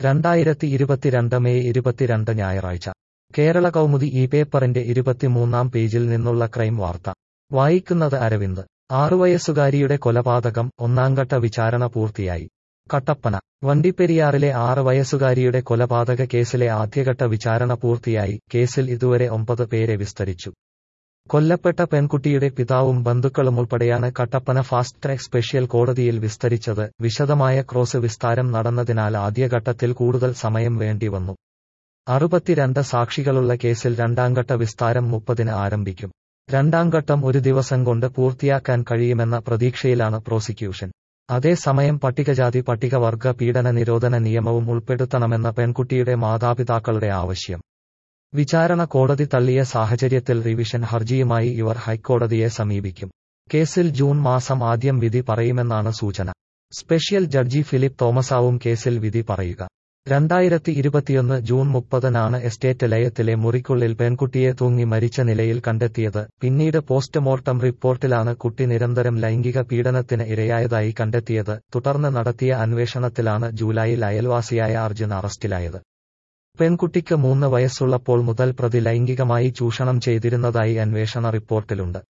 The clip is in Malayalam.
രണ്ടായിരത്തി ഇരുപത്തിരണ്ട് മെയ് ഇരുപത്തിരണ്ട് ഞായറാഴ്ച കേരള കൗമുദി ഈ പേപ്പറിന്റെ ഇരുപത്തിമൂന്നാം പേജിൽ നിന്നുള്ള ക്രൈം വാർത്ത വായിക്കുന്നത് അരവിന്ദ് ആറുവയസ്സുകാരിയുടെ കൊലപാതകം ഒന്നാംഘട്ട വിചാരണ പൂർത്തിയായി കട്ടപ്പന വണ്ടിപ്പെരിയാറിലെ ആറ് വയസ്സുകാരിയുടെ കൊലപാതക കേസിലെ ആദ്യഘട്ട വിചാരണ പൂർത്തിയായി കേസിൽ ഇതുവരെ ഒമ്പത് പേരെ വിസ്തരിച്ചു കൊല്ലപ്പെട്ട പെൺകുട്ടിയുടെ പിതാവും ബന്ധുക്കളും ഉൾപ്പെടെയാണ് കട്ടപ്പന ഫാസ്റ്റ് ട്രാക്ക് സ്പെഷ്യൽ കോടതിയിൽ വിസ്തരിച്ചത് വിശദമായ ക്രോസ് വിസ്താരം നടന്നതിനാൽ ആദ്യഘട്ടത്തിൽ കൂടുതൽ സമയം വേണ്ടിവന്നു അറുപത്തിരണ്ട് സാക്ഷികളുള്ള കേസിൽ രണ്ടാംഘട്ട വിസ്താരം മുപ്പതിന് ആരംഭിക്കും രണ്ടാംഘട്ടം ഒരു ദിവസം കൊണ്ട് പൂർത്തിയാക്കാൻ കഴിയുമെന്ന പ്രതീക്ഷയിലാണ് പ്രോസിക്യൂഷൻ അതേസമയം പട്ടികജാതി പട്ടികവർഗ പീഡന നിരോധന നിയമവും ഉൾപ്പെടുത്തണമെന്ന പെൺകുട്ടിയുടെ മാതാപിതാക്കളുടെ ആവശ്യം വിചാരണ കോടതി തള്ളിയ സാഹചര്യത്തിൽ റിവിഷൻ ഹർജിയുമായി ഇവർ ഹൈക്കോടതിയെ സമീപിക്കും കേസിൽ ജൂൺ മാസം ആദ്യം വിധി പറയുമെന്നാണ് സൂചന സ്പെഷ്യൽ ജഡ്ജി ഫിലിപ്പ് തോമസാവും കേസിൽ വിധി പറയുക രണ്ടായിരത്തി ഇരുപത്തിയൊന്ന് ജൂൺ മുപ്പതിനാണ് എസ്റ്റേറ്റ് ലയത്തിലെ മുറിക്കുള്ളിൽ പെൺകുട്ടിയെ തൂങ്ങി മരിച്ച നിലയിൽ കണ്ടെത്തിയത് പിന്നീട് പോസ്റ്റ്മോർട്ടം റിപ്പോർട്ടിലാണ് കുട്ടി നിരന്തരം ലൈംഗിക പീഡനത്തിന് ഇരയായതായി കണ്ടെത്തിയത് തുടർന്ന് നടത്തിയ അന്വേഷണത്തിലാണ് ജൂലൈയിൽ അയൽവാസിയായ അർജുൻ അറസ്റ്റിലായത് പെൺകുട്ടിക്ക് മൂന്ന് വയസ്സുള്ളപ്പോൾ മുതൽ പ്രതി ലൈംഗികമായി ചൂഷണം ചെയ്തിരുന്നതായി അന്വേഷണ റിപ്പോർട്ടിലുണ്ട്